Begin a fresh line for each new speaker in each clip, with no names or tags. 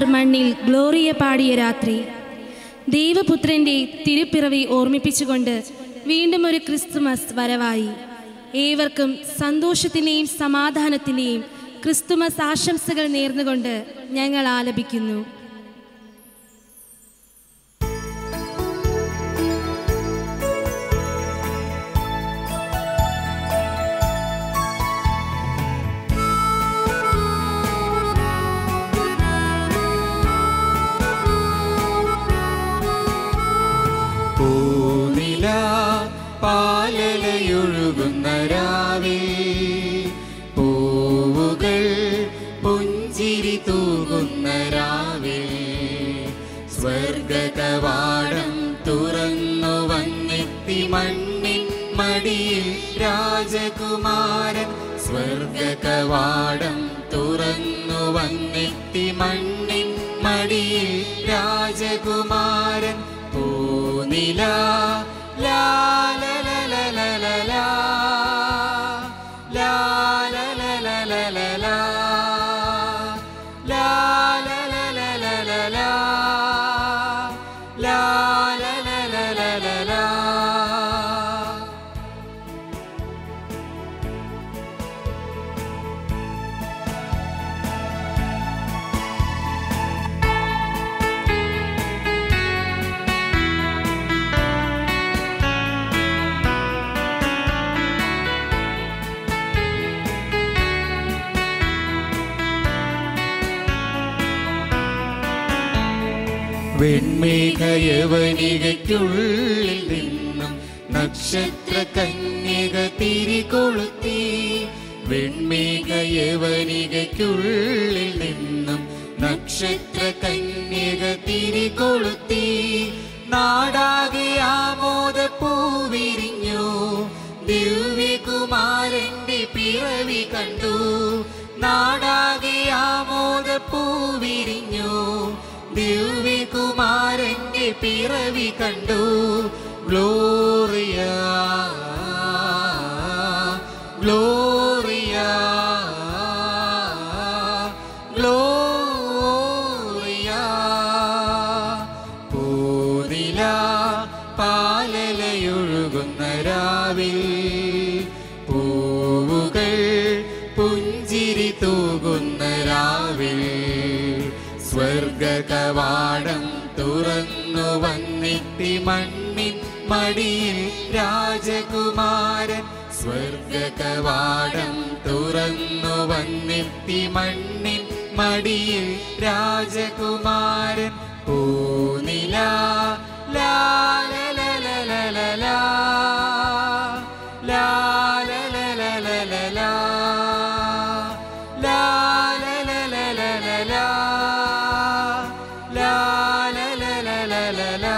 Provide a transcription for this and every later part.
മാലാഖമാർ മണ്ണിൽ ഗ്ലോറിയ പാടിയ രാത്രി ദൈവപുത്രന്റെ തിരുപ്പിറവി ഓർമ്മിപ്പിച്ചുകൊണ്ട് വീണ്ടും ഒരു ക്രിസ്തുമസ് വരവായി ഏവർക്കും സന്തോഷത്തിൻ്റെയും സമാധാനത്തിൻ്റെയും ക്രിസ്തുമസ് ആശംസകൾ നേർന്നുകൊണ്ട് ഞങ്ങൾ ആലപിക്കുന്നു
പൂനില പാലലയൊഴുകുന്ന രാവിൽ പൂവുകൾ പുഞ്ചിരി തൂകുന്ന രാവിൽ സ്വർഗകവാടം തുറന്നു വന്നെത്തി മണ്ണിൻ മടിയിൽ രാജകുമാരൻ സ്വർഗകവാടം തുറന്നു വന്നെത്തി മണ്ണിൻ മടിയിൽ രാജകുമാരൻ പൂനില ലാ ല ല ല ല ല ലാ. ലാ ല ല ല ല ല ലാ. ലാ ല ല ല ല ല ലാ. ലാ ല ല ല ല ല ലാ. വെൺമേഘയവനികയ്ക്കുള്ളിൽ നിന്നും നക്ഷത്ര കന്യക തിരികൊളുത്തി വെൺമേഘയവനികയ്ക്കുള്ളിൽ നിന്നും നക്ഷത്ര കന്യക തിരികൊളുത്തി നാടാകെ ആമോദ പൂവിരിഞ്ഞു ദിവ്യകുമാരന്റെ പിറവി കണ്ടു നാടാകെ ആമോദ പൂവിരിഞ്ഞു ദിവ്യകുമാരന്റെ പിറവി കണ്ടു ഗ്ലോറിയ ഗ്ലോറിയ ഗ്ലോറിയ പൂനില പാലലയൊഴുകുന്ന രാവിൽ പൂവുകൾ പുഞ്ചിരി തൂകുന്ന രാവിൽ സ്വർഗകവാടം തുറന്നു വന്നെത്തി മണ്ണിൻ മടിയിൽ രാജകുമാരൻ സ്വർഗകവാടം തുറന്നു വന്നെത്തി മണ്ണിൻ മടിയിൽ രാജകുമാരൻ പൂനില ലാ ല ല ല ല ല ലാ. ലാ ല ല ല ല ല ലാ. ലാ ല ല ല ല ല ലാ. ലാ ല ല ല ല ല ലാ.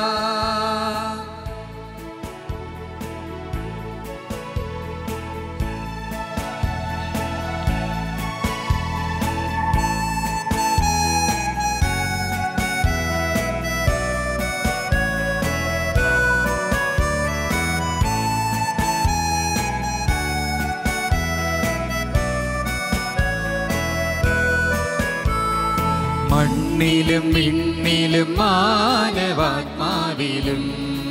മണ്ണിലും വിണ്ണിലും മാനവാത്മാവിലും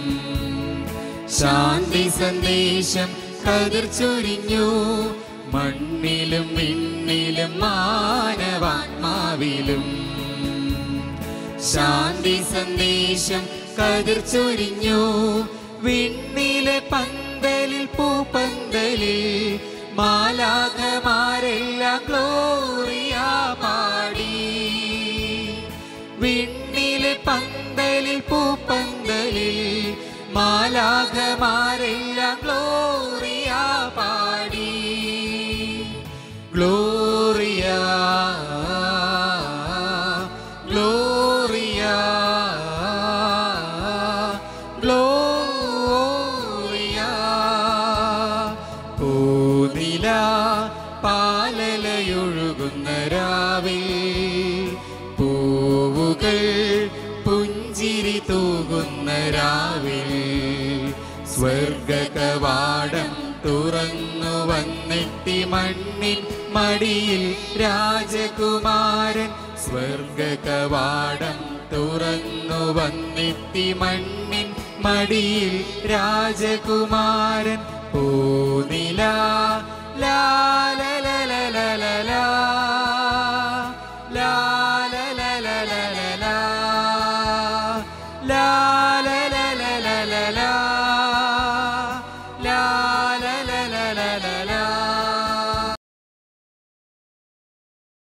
ശാന്തി സന്ദേശം കതിർ ചൊരിഞ്ഞു മണ്ണിലും വിണ്ണിലും മാനവാത്മാവിലും ശാന്തി സന്ദേശം കതിർ ചൊരിഞ്ഞു വിണ്ണിലെ പന്തലിൽ പൂപ്പന്തലിൽ മാലാഖമാരെല്ലാം ഗ്ലോറിയ പാടി വിണ്ണിലെ പന്തലിൽ പൂപ്പന്തലിൽ മാലാഖമാരെല്ലാം ഗ്ലോറിയ പാടി ഗ്ലോറിയ ഗ്ലോറിയ ഗ്ലോറിയ പൂനില പാലലയൊഴുകുന്ന രാവിൽ പൂവുകൾ പുഞ്ചിരി തൂകുന്ന രാവിൽ സ്വർഗകവാടം തുറന്നു വന്നെത്തി മണ്ണിൻ മടിയിൽ രാജകുമാരൻ സ്വർഗ കവാടം തുറന്നു വന്നെത്തി മണ്ണിൻ മടിയിൽ രാജകുമാരൻ പൂനില ലാലലലലലലാ, ലാലലലലലലാ, ലാലലലലലലാ.